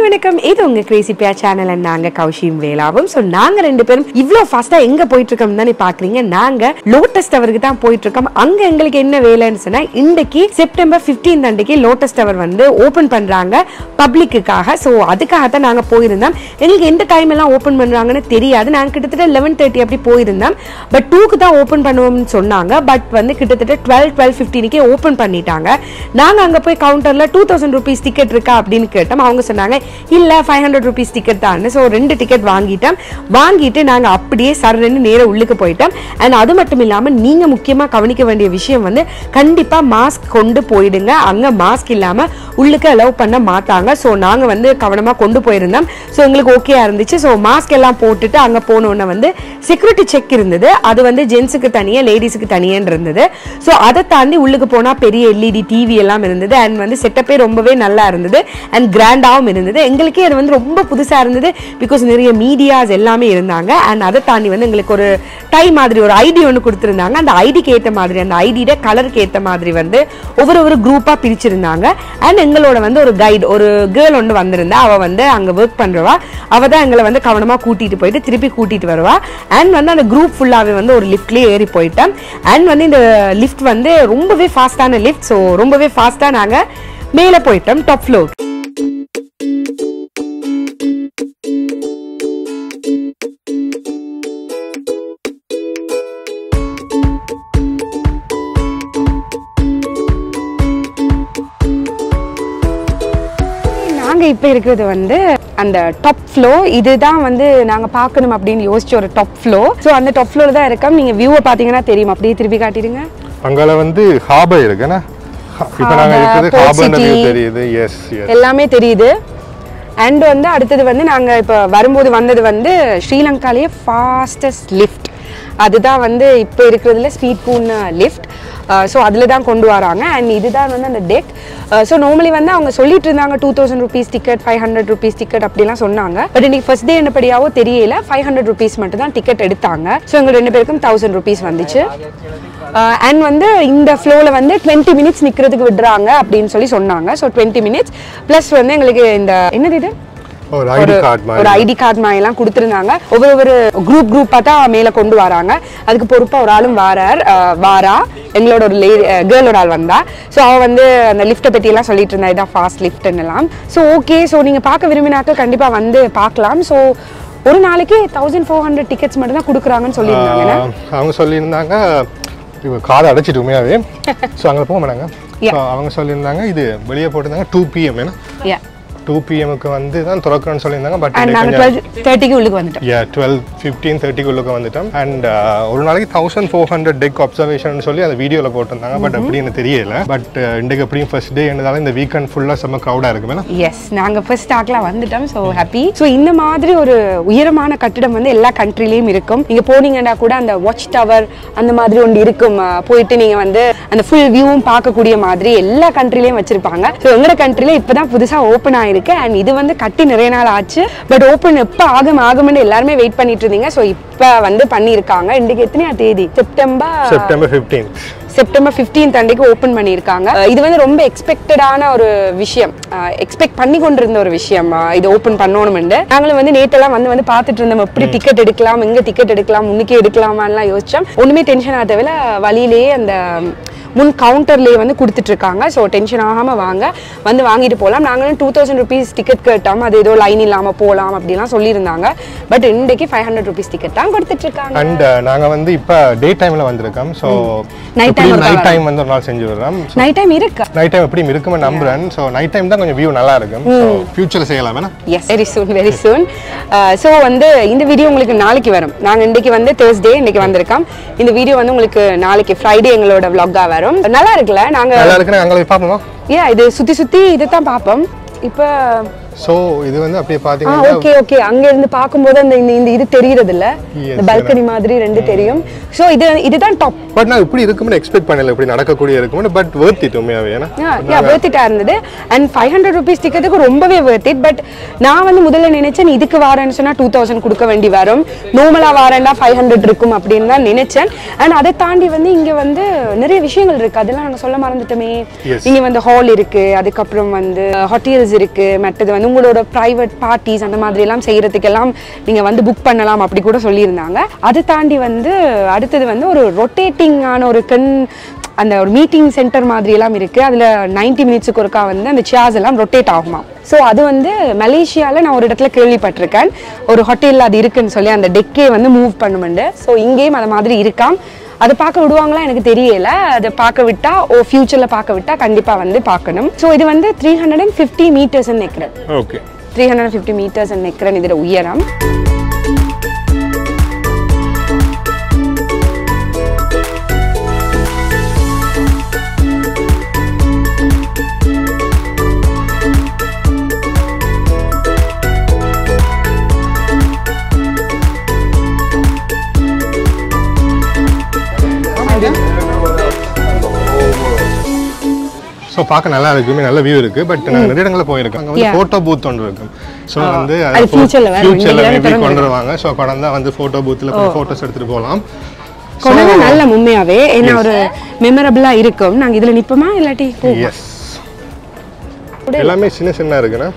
வணக்கம் இது உங்க கிரேசி பியா சேனல் அண்ட் நாங்க கௌஷியும் வேலாவும் ஸோ நாங்க ரெண்டு பேரும் இவ்வளோ ஃபாஸ்டா எங்க போயிட்டு இருக்கோம் தானே பாக்குறீங்க நாங்க லோட்டஸ் டவருக்கு தான் போயிட்டு இருக்கோம் அங்க எங்களுக்கு என்ன வேலைன்னு சொன்னா இன்னைக்கு செப்டம்பர் 15 அன்னைக்கு லோட்டஸ் டவர் வந்து ஓபன் பண்றாங்க பப்ளிக்குக்காக ஸோ அதுக்காக தான் நாங்க போயிருந்தோம் எங்களுக்கு எந்த டைம் எல்லாம் ஓபன் பண்றாங்கன்னு தெரியாது நாங்க கிட்டத்தட்ட லெவன் தேர்ட்டி அப்படி போயிருந்தோம் பட் டூக்கு தான் ஓபன் பண்ணுவோம்னு சொன்னாங்க பட் வந்து கிட்டத்தட்ட டுவெல் டுவெல் ஃபிஃப்டீனுக்கே ஓபன் பண்ணிட்டாங்க நாங்க அங்க போய் கவுண்டர்ல டூ தௌசண்ட் ருபீஸ் டிக்கெட் இருக்கா அப்படின்னு கேட்டோம் அவங்க சொன்னாங்க இல்ல ஃபைவ் ஹண்ட்ரட் ருபீஸ் டிக்கெட் தான் ஸோ ரெண்டு டிக்கெட் வாங்கிட்டோம் வாங்கிட்டு நாங்க அப்படியே சரன்னு நேர உள்ளுக்கு போயிட்டோம் அண்ட் அது மட்டும் இல்லாம நீங்க முக்கியமா கவனிக்க வேண்டிய விஷயம் வந்து கண்டிப்பா மாஸ்க் கொண்டு போயிடுங்க அங்க மாஸ்க் இல்லாம உள்ளுக்கு அலோவ் பண்ண மாட்டாங்க ஸோ நாங்க வந்து கவனமா கொண்டு போயிருந்தோம் ஸோ எங்களுக்கு ஓகேயா இருந்துச்சு ஸோ மாஸ்க் எல்லாம் போட்டுட்டு அங்க போனோன்னே வந்து செக்யூரிட்டி செக் இருந்தது அது வந்து ஜென்ஸுக்கு தனியா லேடிஸுக்கு தனியான்னு இருந்தது ஸோ அதை தாண்டி உள்ளுக்கு போனா பெரிய எல்இடி டிவி எல்லாம் இருந்தது அண்ட் வந்து செட்டப்பே ரொம்பவே நல்லா இருந்தது அண்ட் கிராண்டாவும் இருந்தது எங்களுக்கே அது வந்து ரொம்ப புதுசா இருந்தது பிகாஸ் நிறைய மீடியாஸ் எல்லாமே இருந்தாங்க அண்ட் அதை தாண்டி வந்து எங்களுக்கு ஒரு டை மாதிரி ஒரு ஐடி ஒன்று கொடுத்துருந்தாங்க அந்த ஐடிக்கு ஏற்ற மாதிரி அந்த ஐடியோட கலருக்கு ஏற்ற மாதிரி வந்து ஒவ்வொரு ஒரு குரூப்பாக பிரிச்சிருந்தாங்க அண்ட் எங்களோட வந்து ஒரு கைடு ஒரு கேர்ள் ஒன்று வந்திருந்தா அவ வந்து அங்கே ஒர்க் பண்றவா அவ தான் எங்களை வந்து கவனமாக கூட்டிட்டு போயிட்டு திருப்பி கூட்டிட்டு வருவா அண்ட் வந்து அந்த குரூப் ஃபுல்லாகவே வந்து ஒரு லிஃப்ட்லேயே ஏறி போயிட்டோம் அண்ட் வந்து இந்த லிஃப்ட் வந்து ரொம்பவே ஃபாஸ்டான லிஃப்ட் ஸோ ரொம்பவே ஃபாஸ்ட்டாக நாங்கள் மேலே போயிட்டோம் டாப் ஃப்ளோர் நாங்க இப்ப இருக்கிறது வந்து அந்த டாப் ஃப்ளோ இதுதான் வந்து நாங்க பார்க்கணும் அப்படின்னு யோசிச்ச ஒரு டாப் ஃப்ளோ ஸோ அந்த டாப் ஃப்ளோல தான் இருக்கோம் நீங்க வியூவை பாத்தீங்கன்னா தெரியும் அப்படியே திருப்பி காட்டிடுங்க அங்கால வந்து ஹார்பர் இருக்குண்ணா இப்போ நாங்க Harbour, இருக்கிறது Port ஹார்பர் City. தெரியுது எஸ் எஸ் எல்லாமே தெரியுது அண்ட் வந்து அடுத்தது வந்து நாங்க இப்ப வரும்போது வந்தது வந்து ஸ்ரீலங்காலேயே ஃபாஸ்டஸ்ட் லிஃப்ட் அதுதான் வந்து இப்போ இருக்கிறதுல ஸ்பீட் கூன் லிஃப்ட் ஸோ அதில் தான் கொண்டு வராங்க அண்ட் இதுதான் வந்து அந்த டெக் ஸோ நார்மலி வந்து அவங்க சொல்லிட்டு இருந்தாங்க two thousand rupees ticket five hundred rupees ticket அப்படிலாம் சொன்னாங்க பட் இன்னைக்கு ஃபர்ஸ்ட் டே என்னப்படியாவோ தெரியல ஃபைவ் ஹண்ட்ரட் ருபீஸ் மட்டும் தான் டிக்கெட் எடுத்தாங்க ஸோ எங்க ரெண்டு பேருக்கும் தௌசண்ட் ருபீஸ் வந்துச்சு அண்ட் வந்து இந்த ஃப்ளோவில் வந்து டுவெண்ட்டி மினிட்ஸ் நிற்கிறதுக்கு விடுறாங்க அப்படின்னு சொல்லி சொன்னாங்க ஸோ டுவெண்ட்டி மினிட்ஸ் ப்ளஸ் வந்து எங்களுக்கு இந்த என்னது இது ஒரு ஐடி கார்டு ஒரு மாதிரி ஐடி கார்டு மாதிரி எல்லாம் கொடுத்துருந்தாங்க ஒவ்வொரு ஒரு குரூப் குரூப்பாக தான் மேலே கொண்டு வராங்க அதுக்கு பொறுப்பாக ஒரு ஆளும் வாரார் அஹ், வாரா எங்களோட ஒரு லே கேர்ளோட ஆள் வந்தா ஸோ அவள் வந்து அந்த லிஃப்ட்டை பற்றி எல்லாம் சொல்லிட்டு இருந்தா இதான் ஃபாஸ்ட் லிஃப்ட்னு எல்லாம் ஸோ ஓகே ஸோ நீங்கள் பார்க்க விரும்பினாக்க கண்டிப்பாக வந்து பார்க்கலாம் ஸோ ஒரு நாளைக்கு தௌசண்ட் ஃபோர் ஹண்ட்ரட் டிக்கெட்ஸ் மட்டும் தான் கொடுக்குறாங்கன்னு சொல்லியிருந்தாங்க ஆஹ், அவங்க சொல்லியிருந்தாங்க இப்போ காதை அடைச்சிட்டு உண்மையாவே ஸோ அங்கே போக மாட்டாங்க Yeah. So, அவங்க சொல்லியிருந்தாங்க இது வெளியே போட்டிருந்தாங்க டூ பிஎம் ஏன்னா Yeah. டூ பிஎம்க்கு வந்து தான் திறக்கிறோன்னு சொல்லியிருந்தாங்க பட் அண்ட் நாங்கள் டுவெல் தேர்ட்டிக்கு உள்ளுக்கு வந்துட்டோம் யா டுவெல் ஃபிஃப்டீன் தேர்ட்டிக்குள்ளுக்கு வந்துட்டோம் அண்ட் ஒரு நாளைக்கு thousand four hundred deck observation சொல்லி அந்த வீடியோவில் போட்டிருந்தாங்க பட் அப்படி எனக்கு தெரியல பட் இன்றைக்கு எப்படியும் ஃபர்ஸ்ட் டே என்னதால இந்த வீக்கெண்ட் ஃபுல்லாக செம்ம க்ரௌடாக இருக்கு மேடம் எஸ் நாங்கள் ஃபர்ஸ்ட் ஸ்டாக்ல வந்துட்டோம் ஸோ ஹாப்பி ஸோ இந்த மாதிரி ஒரு உயரமான கட்டிடம் வந்து எல்லா கண்ட்ரிலையும் இருக்கும் நீங்க போனீங்கன்னா கூட அந்த வாட்ச் டவர் அந்த மாதிரி ஒன்று இருக்கும் அஹ் போயிட்டு நீங்க வந்து அந்த ஃபுல் வியூவும் பார்க்கக்கூடிய மாதிரி எல்லா கண்ட்ரிலையும் வச்சிருப்பாங்க ஸோ எங்களோட கண்ட்ரில இப்பதான் புதுசா ஓப்பன் ஆயிருக்கு அண்ட் இது வந்து கட்டி நிறைய நாள் ஆச்சு பட் ஓப்பன் எப்போ ஆகும் ஆகும்னு எல்லாருமே வெயிட் பண்ணிட்டு இருந்தீங்க ஸோ இப்போ வந்து பண்ணியிருக்காங்க இன்றைக்கு எத்தனையா தேதி September September fifteenth September 15th அன்றைக்கு ஓப்பன் பண்ணியிருக்காங்க அஹ் இது வந்து ரொம்ப எக்ஸ்பெக்டடான ஒரு விஷயம் எக்ஸ்பெக்ட் பண்ணி கொண்டிருந்த ஒரு விஷயம் அஹ் இது ஓப்பன் பண்ணணும்னு நாங்களும் வந்து நேத்தெல்லாம் வந்து வந்து பார்த்துட்டு இருந்தோம் எப்படி டிக்கெட் எடுக்கலாம் எங்க டிக்கெட் எடுக்கலாம் முன்னுக்கே எடுக்கலாமான்லாம் யோசிச்சோம் ஒண்ணுமே டென்ஷன் ஆக தேவையில்ல வழியிலேயே அந்த முன் கவுண்டர்லேயே வந்து கொடுத்துட்டு இருக்காங்க ஸோ டென்ஷன் ஆகாம வாங்க வந்து வாங்கிட்டு போகலாம் நாங்களும் டூ தௌசண்ட் ருபீஸ் டிக்கெட் கேட்டோம் அது ஏதோ லைன் இல்லாம போகலாம் அப்படிலாம் சொல்லியிருந்தாங்க பட் இன்றைக்கு ஃபைவ் ஹண்ட்ரட் ருபீஸ் டிக்கெட் தான் கொடுத்துட்டு இருக்காங்க அண்ட் நாங்க வந்து இப்போ டே டைம்ல வந்திருக்கோம் ஸோ Night time ஒருக்கா நைட் டைம் வந்து ஒரு நாள் செஞ்சு விடுறோம் நைட் டைம் இருக்கு நைட் டைம் எப்படியும் இருக்குமே நம்புறேன் ஸோ நைட் டைம் தான் கொஞ்சம் வியூ நல்லா இருக்கும் ஸோ ஃபியூச்சரில் செய்யலாம் வேணா yes very soon very soon so வந்து இந்த வீடியோ உங்களுக்கு நாளைக்கு வரும் நாங்கள் இன்றைக்கு வந்து தேர்ஸ்டே இன்னைக்கு வந்திருக்கோம் இந்த வீடியோ வந்து உங்களுக்கு நாளைக்கு ஃப்ரைடே எங்களோட vlog-ஆ வரும் நல்லா இருக்குல்ல நாங்கள் நல்லா இருக்குன்னு அங்கே போய் பார்ப்போமா ஏன் இது சுற்றி சுற்றி இதை தான் பார்ப்போம் இப்போ ஸோ இது வந்து அப்படியே ஆ பார்த்தீங்கன்னா ஓகே ஓகே அங்க இருந்து பார்க்கும்போது அந்த இந்த இந்த இது தெரியறது இல்ல Yes, இந்த பால்கனி மாதிரி ரெண்டு தெரியும் ஸோ இது இதுதான் டாப் பட் நான் இப்படி இருக்கும்னு எக்ஸ்பெக்ட் பண்ணல இப்படி நடக்கக்கூடிய இருக்கும்னு பட் வேர்த் இட் உண்மையாவே ஏன்னா யா worth it-ஆ இருந்தது அண்ட் ஃபைவ் ஹண்ட்ரட் ருபீஸ் டிக்கெட்டுக்கு ரொம்பவே worth it பட் நான் வந்து முதல்ல நினைச்சேன் இதுக்கு வாரேன்னு சொன்னா டூ தௌசண்ட் கொடுக்க வேண்டி வரும் நார்மலா வாரேன்டா ஃபைவ் ஹண்ட்ரட் இருக்கும் அப்படின்னு தான் நினைச்சேன் அண்ட் அதை தாண்டி வந்து இங்க வந்து நிறைய விஷயங்கள் இருக்கு அதெல்லாம் நாங்க சொல்ல மறந்துட்டோமே Yes. இங்க வந்து ஹால் இருக்கு அதுக்கப்புறம் வந்து ஹோட்டல்ஸ் இருக்கு மற்றது வந்து உங்களோட ப்ரைவேட் பார்ட்டிஸ் அந்த மாதிரி எல்லாம் செய்யறதுக்கெல்லாம் நீங்க வந்து புக் பண்ணலாம் அப்படி கூட சொல்லியிருந்தாங்க அதை தாண்டி வந்து அடுத்தது வந்து ஒரு ரொட்டேட்டிங்கான ஒரு கண் அந்த ஒரு மீட்டிங் சென்டர் மாதிரி எல்லாம் இருக்கு அதுல 90 மினிட்ஸுக்கு ஒருக்கா வந்து அந்த சேர்ஸ் எல்லாம் ரொட்டேட் ஆகுமா ஸோ அது வந்து மலேசியாவில் நான் ஒரு இடத்துல கேள்விப்பட்டிருக்கேன் ஒரு ஹோட்டலில் அது இருக்குன்னு சொல்லி அந்த டெக்கே வந்து மூவ் பண்ணுமெண்டு ஸோ இங்கேயும் அது மாதிரி இருக்காம் அதை பார்க்க விடுவாங்களா எனக்கு தெரியல அதை பார்க்க விட்டா ஓ ஃபியூச்சரில் பார்க்க விட்டா கண்டிப்பாக வந்து பார்க்கணும் ஸோ இது வந்து three hundred and fifty metres நிற்கிறேன் okay three hundred fifty metres நிற்கிறேன் இதோட உயரம் ஸோ பார்க்க நல்லா இருக்குமே நல்ல வியூ இருக்கு பட் நாங்கள் நிறைய இடங்களில் போயிருக்கோம் அங்கே வந்து Yeah. ஃபோட்டோ பூத் ஒன்று இருக்கு ஸோ வந்து அது future ல வேற ஃபியூச்சரில் இங்கெல்லாம் மேபி திறந்து கொண்டு வருவாங்க ஸோ கொண்டு வந்து ஃபோட்டோ பூத்தில் போய் ஃபோட்டோஸ் எடுத்துகிட்டு போகலாம் கொண்டு வந்து நல்ல உண்மையாவே ஏன்னா ஒரு மெமரபிளா இருக்கும் நாங்க இதுல நிப்போமா இல்லாட்டி போ எஸ் எல்லாமே சின்ன சின்ன இருக்குண்ணா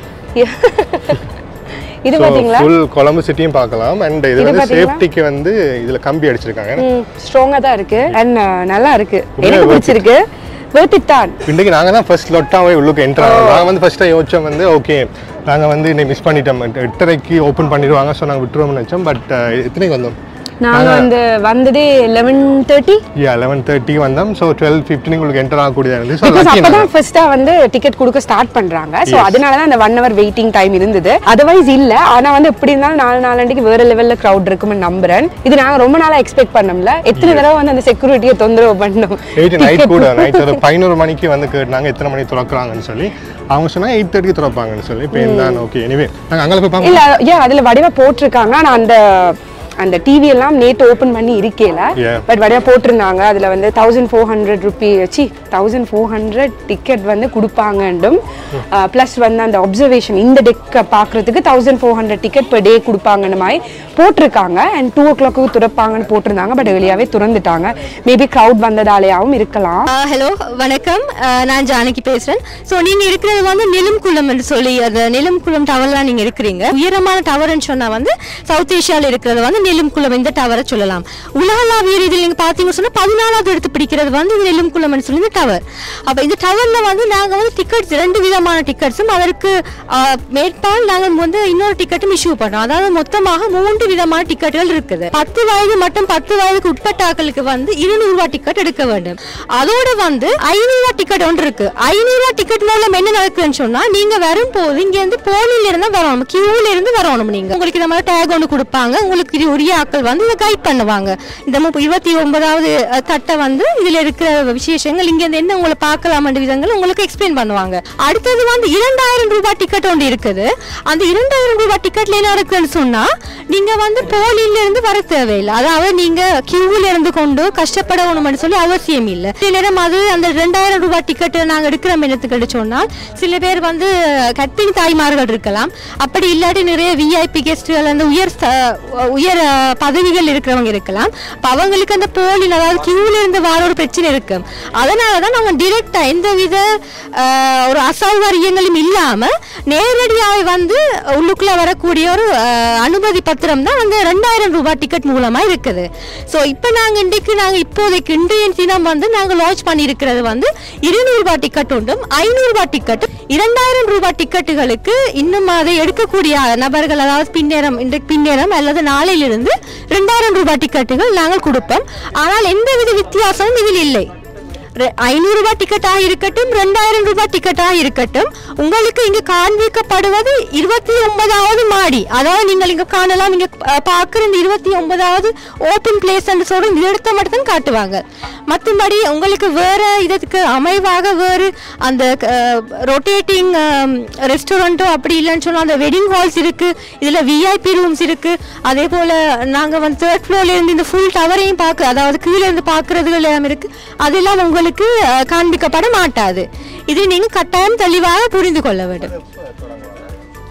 இது பாத்தீங்களா ஃபுல் கொழம்பு சிட்டியும் பார்க்கலாம் அண்ட் இது இது வந்து பாத்தீங்களா? சேஃப்டிக்கு வந்து இதுல கம்பி அடிச்சிருக்காங்க ஸ்ட்ராங்கா தான் இருக்கு அண்ட் நல்லா இருக்கு உண்மையா எனக்கு worth it. பிடிச்சிருக்கு worth it தான் இன்றைக்கு நாங்க தான் ஃபர்ஸ்ட் லொட்டாவே உள்ளுக்கு என்ட்ரு ஆனோம் நாங்கள் வந்து ஃபர்ஸ்ட்டாக யோசிச்சோம் வந்து ஓகே நாங்க வந்து இன்னைக்கு மிஸ் பண்ணிட்டோம் எட்டரைக்கு ஓப்பன் பண்ணிடுவாங்க ஸோ நாங்கள் விட்டுருவோம்னு நினச்சோம் பட் எத்தனைக்கு வந்தோம் நாங்க வந்து வந்ததே eleven thirty yeah eleven thirty வந்தோம் ஸோ டுவெல் ஃபிஃப்டினுக்கு உங்களுக்கு என்டர் ஆகக்கூடியதாக இருந்துச்சு ஸோ பிகாஸ் லக்கி அப்பதான் ஃபர்ஸ்டா வந்து டிக்கெட் கொடுக்க ஸ்டார்ட் பண்றாங்க சோ அதனால தான் அந்த ஒன் ஹவர் வெயிட்டிங் டைம் இருந்தது அதர்வைஸ் இல்ல ஆனா வந்து எப்படி இருந்தாலும் நாலு நாலண்டிக்கு வேற லெவல்ல crowd இருக்கும்னு நம்புறேன் இது நாங்க ரொம்ப நாளா எக்ஸ்பெக்ட் பண்ணோம்ல எத்தனை தடவை வந்து அந்த செக்யூரிட்டியை தொந்தரவு பண்ணோம் எயிட் நைட் Ticket கூட நைட் ஒரு பதினோரு மணிக்கு வந்து கேட்டாங்க எத்தனை மணிக்கு திறக்கிறாங்கன்னு சொல்லி அவங்க சொன்னாங்க எயிட் தேர்ட்டிக்கு திறப்பாங்கன்னு சொல்லி இப்போ இருந்தாலும் ஓகே எனிவே நாங்கள் அங்கே போய் பார்ப்போம் இல்ல ஏ அதுல வடிவா போட்டிருக்காங்க ஆனா அந்த அந்த டிவி எல்லாம் நேத்து ஓபன் பண்ணி இருக்கேல Yeah. பட் வடிவா போட்டிருந்தாங்க அதுல வந்து தௌசண்ட் ஃபோர் ஹண்ட்ரட் ருபி சி தௌசண்ட் ஃபோர் ஹண்ட்ரட் டிக்கெட் வந்து கொடுப்பாங்கண்டும் ப்ளஸ் வந்து அந்த அப்சர்வேஷன் இந்த டெக்கை பார்க்கறதுக்கு thousand four hundred ticket per day கொடுப்பாங்கன்னு மாதிரி போட்டிருக்காங்க அண்ட் டூ ஓ கிளாக்கு திறப்பாங்கன்னு போட்டிருந்தாங்க பட் வெளியாவே திறந்துட்டாங்க மேபி க்ரௌட் வந்ததாலேயாவும் இருக்கலாம் ஹலோ வணக்கம் அஹ், நான் ஜானகி பேசுறேன் ஸோ நீங்க இருக்கிறது வந்து நிலம்குளம் என்று சொல்லி அது நிலம்குளம் டவர்லாம் நீங்க இருக்கிறீங்க உயரமான டவர்னு சொன்னா வந்து சவுத் ஏஷியால இருக்கிறது வந்து நிலம்குளம் இந்த டவரை சொல்லலாம் உலகளாவிய ரீதியில் நீங்க பாத்தீங்கன்னு சொன்னா பதினாலாவது எடுத்து பிடிக்கிறது வந்து இந்த நிலம்குளம்னு சொல்லி இந்த டவர் அப்ப இந்த டவர்ல வந்து நாங்க வந்து டிக்கெட்ஸ் ரெண்டு விதமான டிக்கெட்ஸும் அதற்கு அஹ், மேற்பால் நாங்க வந்து இன்னொரு டிக்கெட்டும் இஷ்யூ பண்றோம் அதாவது மொத்தமாக மூன்று விதமான டிக்கெட்டுகள் இருக்குது பத்து வயது மற்றும் பத்து வயதுக்கு உட்பட்ட ஆட்களுக்கு வந்து இருநூறு ரூபாய் டிக்கெட் எடுக்க வேண்டும் அதோட வந்து ஐநூறு ரூபாய் டிக்கெட் ஒன்று இருக்கு ஐநூறு ரூபாய் டிக்கெட் மூலம் என்ன நடக்குதுன்னு சொன்னா நீங்க வரும்போது இங்க இருந்து போலில இருந்து வரணும் கியூல இருந்து வரணும் நீங்க உங்களுக்கு இந்த மாதிரி டேக் ஒன்று கொடுப்பாங்க உங்களுக்கு இது உரிய ஆட்கள் வந்து இதை கைட் பண்ணுவாங்க இந்த முப்ப- இருபத்தி ஒன்பதாவது அஹ், தட்டை வந்து இதுல இருக்கிற விசேஷங்கள் இங்க இருந்து என்ன உங்களை பார்க்கலாம் விதங்கள் உங்களுக்கு எக்ஸ்பிளைன் பண்ணுவாங்க அடுத்தது வந்து இரண்டாயிரம் ரூபாய் டிக்கெட் ஒன்று இருக்குது அந்த இரண்டாயிரம் ரூபாய் டிக்கெட்ல என்ன இருக்குன்னு சொன்னா நீங்க வந்து போலில இருந்து வர தேவையில்லை அதாவது நீங்க கியூல இருந்து கொண்டு கஷ்டப்படணும்னு சொல்லி அவசியம் இல்லை சில நேரம் அது அந்த ரெண்டாயிரம் ரூபாய் டிக்கெட் நாங்க எடுக்கிற என்னத்துக்கு சொன்னால் சில பேர் வந்து கர்ப்பிணி தாய்மார்கள் இருக்கலாம் அப்படி இல்லாட்டி நிறைய விஐபி கெஸ்ட்கள் அந்த உயர் ஸ்த- உயர் அஹ், பதவிகள் இருக்கிறவங்க இருக்கலாம் அப்ப அவங்களுக்கு அந்த போலில் அதாவது கியூல இருந்து வர ஒரு பிரச்சனை இருக்கு அதனால தான் நாங்க டிரெக்டா எந்த வித அஹ், ஒரு அசௌகரியங்களும் இல்லாம நேரடியாக வந்து உள்ளுக்குள்ள வரக்கூடிய ஒரு அஹ், அனுமதி பத்திரம் தான் அந்த ரெண்டாயிரம் ரூபாய் டிக்கெட் மூலமா இருக்குது ஸோ இப்போ நாங்க இன்றைக்கு நாங்க இப்போதைக்கு இன்றைய தினம் வந்து நாங்க லான்ச் பண்ணியிருக்கிறது வந்து இருநூறு ரூபாய் டிக்கெட் உண்டும் ஐநூறு ரூபாய் டிக்கெட் இரண்டாயிரம் ரூபாய் டிக்கெட்டுகளுக்கு இன்னும் அதை எடுக்கக்கூடிய நபர்கள் அதாவது பின்னேரம் இன்றைக்கு பின்னேரம் அல்லது நாளையிலிருந்து ரெண்டாயிரம் ரூபாய் டிக்கெட்டுகள் நாங்கள் கொடுப்போம் ஆனால் எந்தவித வித்தியாசமும் இதில் இல்லை ரெ- ஐநூறு ரூபாய் டிக்கெட்டாக இருக்கட்டும் ரெண்டாயிரம் ரூபாய் டிக்கெட்டாக இருக்கட்டும் உங்களுக்கு இங்க காண்பிக்கப்படுவது இருபத்தி ஒன்பதாவது மாடி அதாவது நீங்கள் இங்க காணலாம் இங்க அஹ், பார்க்கிற இந்த இருபத்தி ஒன்பதாவது ஓப்பன் பிளேஸ் என்று சொல்ற இந்த இடத்தை மட்டும் தான் காட்டுவாங்க மற்றபடி உங்களுக்கு வேற இதற்கு அமைவாக வேறு அந்த ரொட்டேட்டிங் ரெஸ்டாரண்ட்டோ அப்படி இல்லைன்னு சொன்னா அந்த வெட்டிங் ஹால்ஸ் இருக்கு இதுல விஐபி ரூம்ஸ் இருக்கு அதே போல நாங்க வந்து தேர்ட் ஃப்ளோர்ல இருந்து இந்த ஃபுல் டவரையும் பார்க்க அதாவது கீழே இருந்து பார்க்கறது எல்லாம் இருக்கு அதெல்லாம் உங்களுக்கு அஹ், காண்பிக்கப்பட மாட்டாது இதை நீங்க கட்டாயம் தெளிவாக புரிந்து கொள்ள வேண்டும்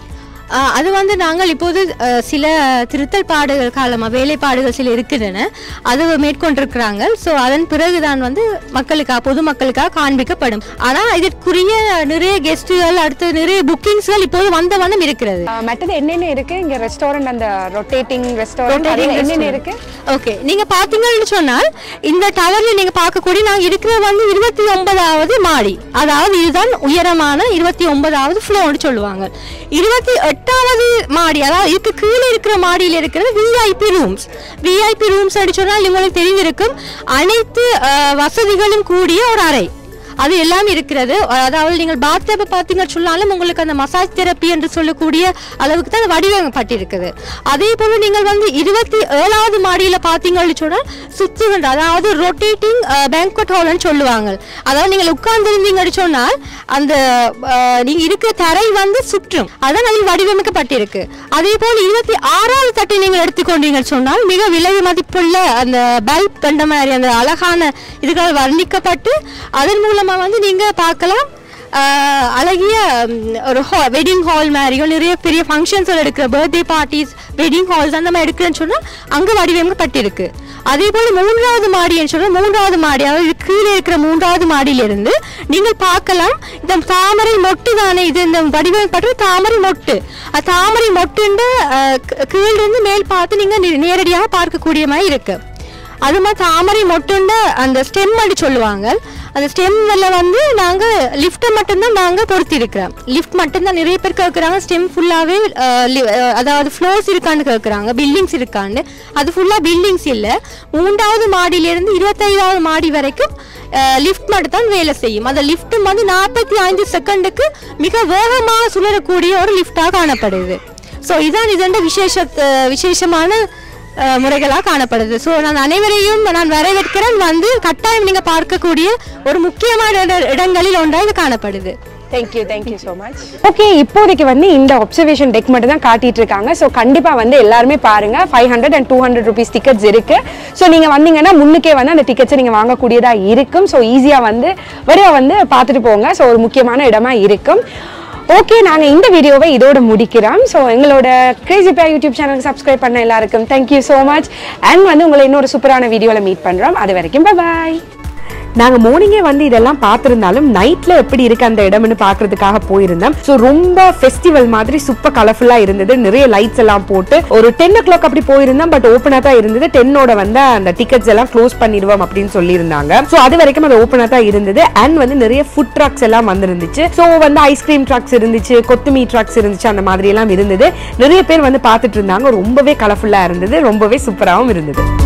ஆஹ் அது வந்து நாங்கள் இப்போது அஹ், சில திருத்தல் பாடுகள் காலமா வேலைப்பாடுகள் சில இருக்கின்றன அது மேற்கொண்டிருக்கிறாங்க ஸோ அதன் பிறகுதான் வந்து மக்களுக்காக பொதுமக்களுக்காக காண்பிக்கப்படும் ஆனா இதற்குரிய நிறைய கெஸ்ட்டுகள் அடுத்து நிறைய புக்கிங்ஸ்கள் இப்போது வந்த வண்ணம் இருக்கிறது ஆ, மற்றது என்னென்ன இருக்கு இங்க ரெஸ்டாரண்ட் அந்த ரொட்டேட்டிங் ரெஸ்டாரண்ட் Rotating என்னென்ன restaurant. இருக்கு ஓகே நீங்க பாத்தீங்கன்னு சொன்னால் இந்த டவர்ல நீங்க பார்க்கக்கூடிய நாங்க இருக்கிறது வந்து இருபத்தி ஒன்பதாவது மாடி அதாவது இதுதான் உயரமான இருபத்தி ஒன்பதாவது ஃப்ளோர்னு சொல்லுவாங்க இருபத்தி எட்டாவது மாடி அதாவது இதுக்கு கீழே இருக்கிற மாடியில் இருக்கிறது விஐபி ரூம்ஸ் விஐபி ரூம்ஸ் அப்படி சொன்னால் உங்களுக்கு தெரிந்திருக்கும் அனைத்து அஹ், வசதிகளும் கூடிய ஒரு அறை அது எல்லாம் இருக்கிறது அதாவது நீங்கள் பாத்டப்பை பார்த்தீங்க சொன்னாலும் உங்களுக்கு அந்த மசாஜ் தெரப்பி என்று சொல்லக்கூடிய அளவுக்கு தான் அது வடிவமைப்பட்டிருக்குது அதே போல நீங்கள் வந்து இருபத்தி ஏழாவது மாடியில பார்த்தீங்கன்னு சொன்னால் சுற்றுகின்ற அதாவது ரொட்டேட்டிங் பேங்க்வெட் ஹால்னு சொல்லுவாங்க அதாவது நீங்கள் உட்கார்ந்துருந்தீங்கன்னு சொன்னால் அந்த அஹ், நீங்க இருக்கிற தரை வந்து சுற்றும் அதான் அதில் வடிவமைக்கப்பட்டிருக்கு அதே போல இருபத்தி ஆறாவது தட்டை நீங்கள் எடுத்துக்கொண்டீங்கன்னு சொன்னால் மிக விலை மதிப்புள்ள அந்த பல்ப் கண்ட மாதிரி அந்த அழகான இதுகள் வர்ணிக்கப்பட்டு அதன் மூலமா வந்து நீங்க பார்க்கலாம் ஆஹ், அழகிய ம், ஒரு வெட்டிங் ஹால் மாதிரியும் நிறைய பெரிய ஃபங்க்ஷன்ஸ் எடுக்கிற பர்த்டே பார்ட்டிஸ் வெட்டிங் ஹால்ஸ் அந்த மாதிரி எடுக்கிறேன்னு சொன்னால் அங்கே வடிவமைக்கப்பட்டிருக்கு அதே போல மூன்றாவது மாடின்னு சொன்னால் மூன்றாவது மாடி அதாவது இது கீழே இருக்கிற மூன்றாவது மாடியிலிருந்து நீங்கள் பார்க்கலாம் இந்த தாமரை மொட்டு தானே இது இந்த வடிவமைப்பட்ட தாமரை மொட்டு அது தாமரை மொட்டுன்ற கீழிருந்து மேல் பார்த்து நீங்க நே- நேரடியாக பார்க்கக்கூடிய மாதிரி இருக்கு அது மாதிரி தாமரை மொட்டுண்ட அந்த ஸ்டெம் அப்படி சொல்லுவாங்க அந்த ஸ்டெம்ல வந்து நாங்க லிஃப்ட்டை மட்டும்தான் நாங்க பொருத்தி இருக்கிறோம் லிஃப்ட் மட்டும்தான் நிறைய பேர் கேட்குறாங்க ஸ்டெம் ஃபுல்லாவே அதாவது ஃப்ளோர்ஸ் இருக்கான்னு கேட்குறாங்க பில்டிங்ஸ் இருக்கான்னு அது ஃபுல்லா பில்டிங்ஸ் இல்ல மூன்றாவது மாடியிலிருந்து இருபத்தைந்தாவது மாடி வரைக்கும் லிஃப்ட் மட்டும் தான் வேலை செய்யும் அந்த லிஃப்ட் வந்து நாற்பத்தி ஐந்து செகண்டுக்கு மிக வேகமாக சுழறக்கூடிய ஒரு லிஃப்டாக காணப்படுது ஸோ இதான் இதோட விசேஷ விசேஷமான அஹ், முறைகளாக காணப்படுது ஸோ நான் அனைவரையும் நான் வரவேற்கிறேன் வந்து கட்டாயம் நீங்க பார்க்கக்கூடிய ஒரு முக்கியமான இட- இடங்களில் ஒன்றாக இது காணப்படுது thank you thank you so much okay இப்போதைக்கு வந்து இந்த அப்சர்வேஷன் டெக் மட்டும் தான் காட்டிட்டு இருக்காங்க ஸோ கண்டிப்பாக வந்து எல்லாருமே பாருங்க five hundred and two hundred rupees tickets இருக்கு ஸோ நீங்கள் வந்தீங்கன்னா முன்னுக்கே வந்து அந்த டிக்கெட்ஸை நீங்கள் வாங்கக்கூடியதாக இருக்கும் ஸோ ஈஸியாக வந்து வரையா வந்து பார்த்துட்டு போங்க ஸோ ஒரு முக்கியமான இடமா இருக்கும் ஓகே நாங்கள் இந்த வீடியோவை இதோட முடிக்கிறோம் ஸோ எங்களோட கிரேசி பே யூடியூப் சேனலுக்கு சப்ஸ்கிரைப் பண்ண எல்லாருக்கும் தேங்க்யூ ஸோ மச் அண்ட் வந்து உங்களை இன்னொரு சூப்பரான வீடியோவில் மீட் பண்ணுறோம் அது வரைக்கும் பாய் நாங்க மார்னிங்கே வந்து இதெல்லாம் பார்த்திருந்தாலும் நைட்ல எப்படி இருக்கு அந்த இடம்னு பார்க்கிறதுக்காக போயிருந்தோம் ஸோ ரொம்ப ஃபெஸ்டிவல் மாதிரி சூப்பர் கலர்ஃபுல்லா இருந்தது நிறைய லைட்ஸ் எல்லாம் போட்டு ஒரு டென் ஓ கிளாக் அப்படி போயிருந்தோம் பட் ஓப்பனா தான் இருந்தது டென்னோட வந்து அந்த டிக்கெட்ஸ் எல்லாம் க்ளோஸ் பண்ணிடுவோம் அப்படின்னு சொல்லியிருந்தாங்க ஸோ அது வரைக்கும் அது ஓப்பனா தான் இருந்தது அண்ட் வந்து நிறைய ஃபுட் ட்ரக்ஸ் எல்லாம் வந்துருந்துச்சு ஸோ வந்து ஐஸ்கிரீம் ட்ரக்ஸ் இருந்துச்சு கொத்துமீ ட்ரக்ஸ் இருந்துச்சு அந்த மாதிரி எல்லாம் இருந்தது நிறைய பேர் வந்து பார்த்துட்டு இருந்தாங்க ரொம்பவே கலர்ஃபுல்லா இருந்தது ரொம்பவே சூப்பராகவும் இருந்தது